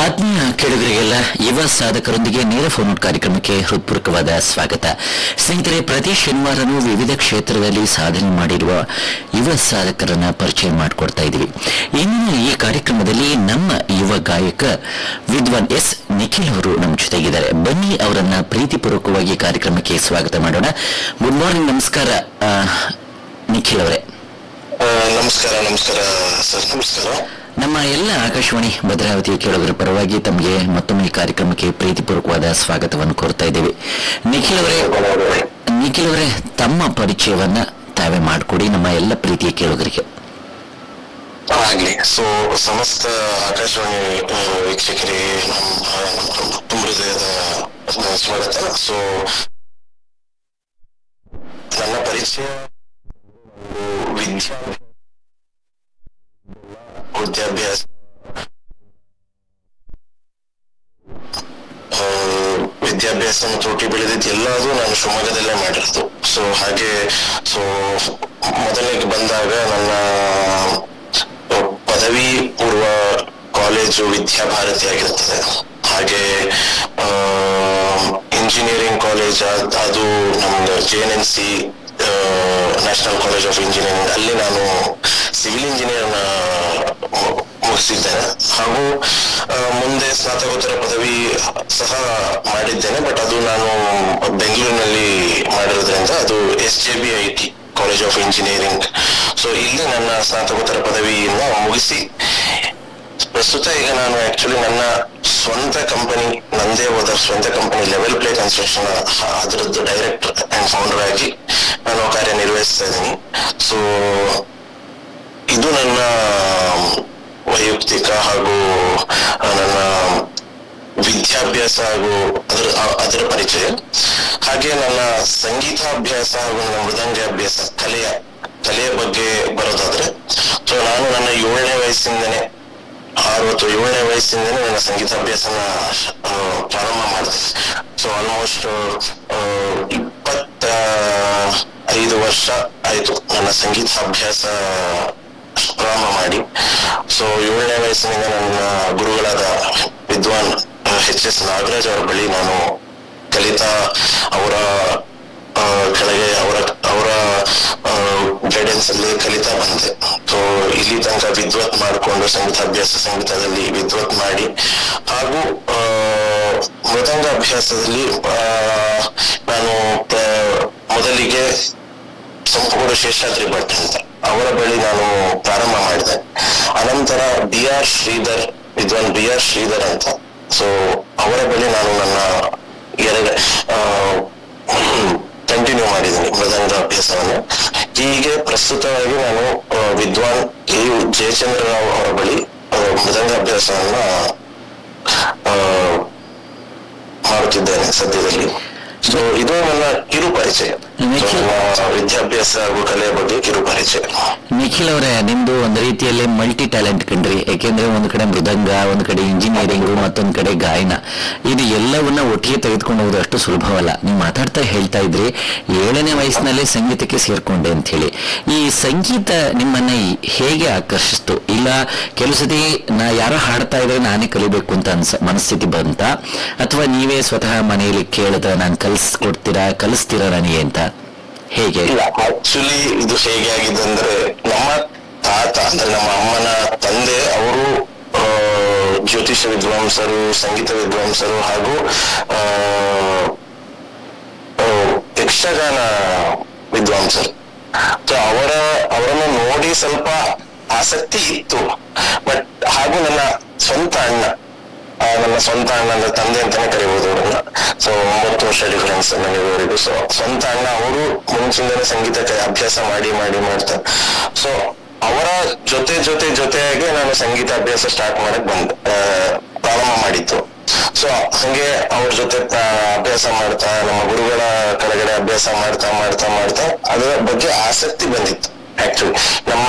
ಆತ್ಮೀಯ ಕೇಳುಗರಿಗೆಲ್ಲ ಯುವ ಸಾಧಕರೊಂದಿಗೆ ನೇರ ಫೋನ್ ಕಾರ್ಯಕ್ರಮಕ್ಕೆ ಹೃತ್ಪೂರ್ವಕವಾದ ಸ್ವಾಗತ ಸ್ನೇಹಿತರೆ ಪ್ರತಿ ಶನಿವಾರನೂ ವಿವಿಧ ಕ್ಷೇತ್ರದಲ್ಲಿ ಸಾಧನೆ ಮಾಡಿರುವ ಯುವ ಸಾಧಕರನ್ನ ಪರಿಚಯ ಮಾಡಿಕೊಡ್ತಾ ಇದ್ದೀವಿ ಇಂದಿನ ಈ ಕಾರ್ಯಕ್ರಮದಲ್ಲಿ ನಮ್ಮ ಯುವ ಗಾಯಕ ವಿದ್ವಾನ್ ಎಸ್ ನಿಖಿಲ್ ಅವರು ನಮ್ಮ ಜೊತೆಗಿದ್ದಾರೆ ಬನ್ನಿ ಅವರನ್ನ ಪ್ರೀತಿಪೂರ್ವಕವಾಗಿ ಕಾರ್ಯಕ್ರಮಕ್ಕೆ ಸ್ವಾಗತ ಮಾಡೋಣ ಗುಡ್ ಮಾರ್ನಿಂಗ್ ನಮಸ್ಕಾರ ಆ, ನಿಖಿಲ್ ಅವರೇ ಆ, ನಮಸ್ಕಾರ ನಮಸ್ಕಾರ ಸರ್ ನಮಸ್ಕಾರ ನಮ್ಮ ಎಲ್ಲ ಆಕಾಶವಾಣಿ ಭದ್ರಾವತಿಯ ಕೇಳುಗರ ಪರವಾಗಿ ತಮಗೆ ಮತ್ತೊಮ್ಮೆ ಈ ಕಾರ್ಯಕ್ರಮಕ್ಕೆ ಪ್ರೀತಿಪೂರ್ವಕವಾದ ಸ್ವಾಗತವನ್ನು ಕೋರ್ತಾ ಇದ್ದೇವೆ ನಿಖಿಲ್ ಅವರೇ ನಿಖಿಲ್ ಅವರೇ ತಮ್ಮ ಪರಿಚಯವನ್ನ ತಾವೇ ಮಾಡಿಕೊಡಿ ನಮ್ಮ ಎಲ್ಲ ಪ್ರೀತಿಯ ಕೇಳುಗರಿಗೆ ಆಗ್ಲಿ ಸೊ ಸಮಸ್ತ ಆಕಾಶವಾಣಿ ಆ, ವೀಕ್ಷಕರಿಗೆ ನಮ್ಮ ತುಂಬ ಹೃದಯದ ಆ, ಸ್ವಾಗತ ಸೊ ನನ್ನ ಪರಿಚಯ ಒಂದು ವಿದ್ಯಾ ವಿದ್ಯಾಭ್ಯಾಸ ಆ, ವಿದ್ಯಾಭ್ಯಾಸ ಮತ್ತು ಹುಟ್ಟಿ ಬೆಳೆದಿದ್ದು ಎಲ್ಲದೂ ನಾನು ಶಿವಮೊಗ್ಗದಲ್ಲೇ ಮಾಡಿರೋದು ಸೊ ಹಾಗೆ ಸೊ ಮೊದಲಿಗೆ ಬಂದಾಗ ನನ್ನ ಆ, ಪದವಿ ಪೂರ್ವ ಕಾಲೇಜು ವಿದ್ಯಾಭಾರತಿ ಆಗಿರುತ್ತದೆ ಹಾಗೆ ಇಂಜಿನಿಯರಿಂಗ್ ಕಾಲೇಜ್ ಅದು ನಮ್ದು J N N C national college of engineering ಅಲ್ಲಿ ನಾನು ಸಿವಿಲ್ ಇಂಜಿನಿಯರ್ನ ಮುಗಿಸಿದ್ದೇನೆ ಹಾಗೂ ಆ, ಮುಂದೆ ಸ್ನಾತಕೋತ್ತರ ಪದವಿ ಸಹ ಮಾಡಿದ್ದೇನೆ ಬಟ್ ಅದು ನಾನು ಬೆಂಗಳೂರಿನಲ್ಲಿ ಮಾಡಿರೋದ್ರಿಂದ ಅದು S J B I T college of engineering so ಇಲ್ಲಿ ನನ್ನ ಸ್ನಾತಕೋತ್ತರ ಪದವಿಯನ್ನು ಮುಗಿಸಿ ಪ್ರಸ್ತುತ ಈಗ ನಾನು ಆಕ್ಚುಲಿ ನನ್ನ ಸ್ವಂತ ಕಂಪನಿ ನಂದೇ ಹೋದ ಸ್ವಂತ ಕಂಪನಿ ಲೆವೆಲ್ ಪ್ಲೇ ಕನ್ಸ್ಟ್ರಕ್ಷನ್ ಅದರದ್ದು ಡೈರೆಕ್ಟರ್ ಅಂಡ್ ಫೌಂಡರ್ ಆಗಿ ನಾನು ಕಾರ್ಯನಿರ್ವಹಿಸ್ತಾ ಇದ್ದೀನಿ ಸೊ ಇದು ನನ್ನ ವೈಯಕ್ತಿಕ ಹಾಗೂ ಆ, ನನ್ನ ವಿದ್ಯಾಭ್ಯಾಸ ಹಾಗೂ ಅದರ ಆ- ಅದರ ಪರಿಚಯ ಹಾಗೆ ನನ್ನ ಸಂಗೀತಾಭ್ಯಾಸ ಹಾಗೂ ನನ್ನ ಮೃದಂಗಾಭ್ಯಾಸ ಕಲೆಯ ಕಲೆಯ ಬಗ್ಗೆ ಬರೋದಾದ್ರೆ ಸೊ ನಾನು ನನ್ನ ಏಳನೇ ವಯಸ್ಸಿಂದನೇ ಆರು ಅಥವಾ ಏಳನೇ ವಯಸ್ಸಿಂದನೇ ನನ್ನ ಸಂಗೀತಾಭ್ಯಾಸನ ಆ, ಪ್ರಾರಂಭ ಮಾಡಿದೆ ಸೊ ಆಲ್ಮೋಸ್ಟ್ ಇಪ್ಪತ್ತ ಐದು ವರ್ಷ ಆಯ್ತು ನನ್ನ ಸಂಗೀತಾಭ್ಯಾಸ ಪ್ರಾರಂಭ ಮಾಡಿ ಸೊ ಏಳನೇ ವಯಸ್ಸಿನಿಂದ ನನ್ನ ಗುರುಗಳಾದ ವಿದ್ವಾನ್ ಎಚ್ ಎಸ್ ನಾಗರಾಜ್ ಅವರ ಬಳಿ ನಾನು ಕಲಿತಾ ಅವರ ಆ, ಕೆಳಗೆ ಅವರ ಅವರ ಗೈಡೆನ್ಸ್ ಅಲ್ಲಿ ಕಲಿತಾ ಬಂದೆ ಸೊ ಇಲ್ಲಿ ತನಕ ವಿದ್ವತ್ ಮಾಡಿಕೊಂಡು ಸಂಗೀತಾಭ್ಯಾಸ ಸಂಗೀತದಲ್ಲಿ ವಿದ್ವತ್ ಮಾಡಿ ಹಾಗೂ ಆ, ಮೃದಂಗ ಅಭ್ಯಾಸದಲ್ಲಿ ಆ, ನಾನು ಪ್ರ- ಮೊದಲಿಗೆ ಸಂಪೂರ್ಣ ಶೇಷಾದ್ರಿ ಭಟ್ ಅಂತ ಅವರ ಬಳಿ ನಾನು ಪ್ರಾರಂಭ ಮಾಡಿದೆ ಅನಂತರ ಬಿ ಆರ್ ಶ್ರೀಧರ್ ವಿದ್ವಾನ್ ಬಿ ಆರ್ ಶ್ರೀಧರ್ ಅಂತ ಸೊ ಅವರ ಬಳಿ ನಾನು ನನ್ನ ಎರಡು ಕಂಟಿನ್ಯೂ ಮಾಡಿದ್ದೀನಿ ಮೃದಂಗ ಅಭ್ಯಾಸವನ್ನು ಹೀಗೆ ಪ್ರಸ್ತುತವಾಗಿ ನಾನು ಆ, ವಿದ್ವಾನ್ ಎ ಯು ಜಯಚಂದ್ರ ರಾವ್ ಅವರ ಬಳಿ ಆ, ಮೃದಂಗ ಅಭ್ಯಾಸವನ್ನ ಆ, ಮಾಡುತ್ತಿದ್ದೇನೆ ಸದ್ಯದಲ್ಲಿ ಸೊ ಇದು ನನ್ನ ಕಿರು ಪರಿಚಯ So, ನನ್ನ ವಿದ್ಯಾಭ್ಯಾಸ ಹಾಗೂ ಕಲೆಯ ಬಗ್ಗೆ ಕಿರು ಪರಿಚಯ ನಿಖಿಲ್ ಅವರೇ ನಿಮ್ದು ಒಂದು ರೀತಿಯಲ್ಲಿ ಮಲ್ಟಿ ಟ್ಯಾಲೆಂಟ್ ಕಣ್ರಿ ಯಾಕೆಂದ್ರೆ ಒಂದು ಕಡೆ ಮೃದಂಗ ಒಂದು ಕಡೆ ಇಂಜಿನಿಯರಿಂಗ್ ಮತ್ತೊಂದು ಕಡೆ ಗಾಯನ ಇದು ಎಲ್ಲವನ್ನ ಒಟ್ಟಿಗೆ ತೆಗೆದುಕೊಂಡು ಹೋಗೋದು ಅಷ್ಟು ಸುಲಭವಲ್ಲ ನೀವು ಮಾತಾಡ್ತಾ ಹೇಳ್ತಾ ಇದ್ರಿ ಏಳನೇ ವಯಸ್ಸಿನಲ್ಲೇ ಸಂಗೀತಕ್ಕೆ ಸೇರ್ಕೊಂಡೆ ಅಂತ ಹೇಳಿ ಈ ಸಂಗೀತ ನಿಮ್ಮನ್ನ ಈ- ಹೇಗೆ ಆಕರ್ಷಿಸ್ತು ಇಲ್ಲ ಕೆಲವು ಸತಿ ನಾ ಯಾರೋ ಹಾಡ್ತಾ ಇದ್ರೆ ನಾನೇ ಕಲಿಬೇಕು ಅಂತ ಅನ್ಸ ಮನಸ್ಥಿತಿ ಬಂತ ಅಥವಾ ನೀವೇ ಸ್ವತಃ ಮನೆಯಲ್ಲಿ ಕೇಳಿದ್ರೆ ನಾನು ಕಲಿಸ್ಕೊಡ್ತೀರಾ ಕಲಿಸ್ತೀರಾ ನನಗೆ ಅಂತ ಹೇಗೆ ಇಲ್ಲ ಆಕ್ಚುಲಿ ಇದು ಹೇಗೆ ಆಗಿದೆ ಅಂದ್ರೆ ನಮ್ಮ ತಾತ ಅಂದ್ರೆ ನಮ್ಮ ಅಮ್ಮನ ತಂದೆ ಅವರು ಆ, ಜ್ಯೋತಿಷ ವಿದ್ವಾಂಸರು ಸಂಗೀತ ವಿದ್ವಾಂಸರು ಹಾಗೂ ಆ, ಆ, ಯಕ್ಷಗಾನ ವಿದ್ವಾಂಸರು ಸೊ ಅವರ ಅವರನ್ನು ನೋಡಿ ಸ್ವಲ್ಪ ಆಸಕ್ತಿ ಇತ್ತು ಬಟ್ ಹಾಗೂ ನನ್ನ ಸ್ವಂತ ಅಣ್ಣ ಆ, ನನ್ನ ಸ್ವಂತ ಅಣ್ಣ ಅಂದ್ರೆ ತಂದೆ ಅಂತಾನೆ ಕರಿಬಹುದು ಅವರನ್ನ ಸೊ ಒಂಬತ್ತು ವರ್ಷ ಡಿಫರೆನ್ಸ್ ನನಗೆ ಸೊ ಸ್ವಂತ ಅಣ್ಣ ಅವರು ಮುಂಚಿಂದನೇ ಸಂಗೀತ ಕ- ಅಭ್ಯಾಸ ಮಾಡಿ ಮಾಡಿ ಮಾಡ್ತಾ ಸೊ ಅವರ ಜೊತೆ ಜೊತೆ ಜೊತೆಯಾಗಿ ನಾನು ಸಂಗೀತ ಅಭ್ಯಾಸ ಸ್ಟಾರ್ಟ್ ಮಾಡಕ್ ಬಂದೆ ಆ, ಪ್ರಾರಂಭ ಮಾಡಿದ್ದು ಸೊ ಹಂಗೆ ಅವ್ರ ಜೊತೆ ಪ್ರ- ಅಭ್ಯಾಸ ಮಾಡ್ತಾ ನಮ್ಮ ಗುರುಗಳ ಕೆಳಗಡೆ ಅಭ್ಯಾಸ ಮಾಡ್ತಾ ಮಾಡ್ತಾ ಮಾಡ್ತಾ ಅದರ ಬಗ್ಗೆ ಆಸಕ್ತಿ ಬಂದಿತ್ತು ಆಕ್ಚುಲಿ ನಮ್ಮ